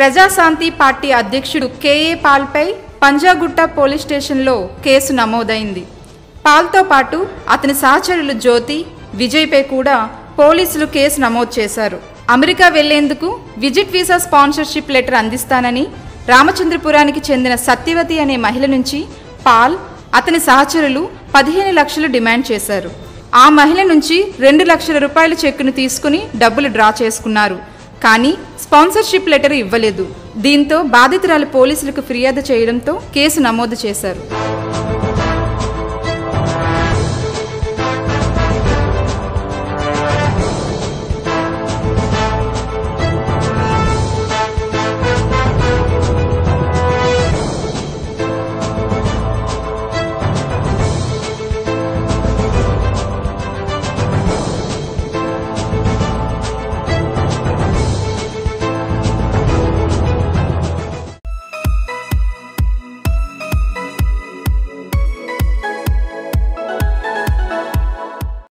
Praja Shanti party అధ్యక్షుడు కేఏ పాల్పై పంజాగుట్ట పోలీస్ స్టేషన్లో కేసు నమోదైంది పాల్తో పాటు అతని సహచరులు జ్యోతి విజయ్పై కూడా పోలీసులు కేసు నమోదు చేశారు అమెరికా వెళ్లేందుకు విజిట్ వీసా స్పాన్సర్షిప్ లెటర్ అందిస్తానని రామచంద్రపురానికి చెందిన సత్యవతి అనే మహిళ నుంచి పాల్ అతని సహచరులు పదిహేను లక్షలు డిమాండ్ చేశారు ఆ మహిళ నుంచి రెండు లక్షల రూపాయల చెక్కును తీసుకుని డబ్బులు డ్రా చేసుకున్నారు కానీ స్పాన్సర్షిప్ లెటర్ ఇవ్వలేదు దీంతో బాధితురాలు పోలీసులకు ఫిర్యాదు చేయడంతో కేసు నమోదు చేశారు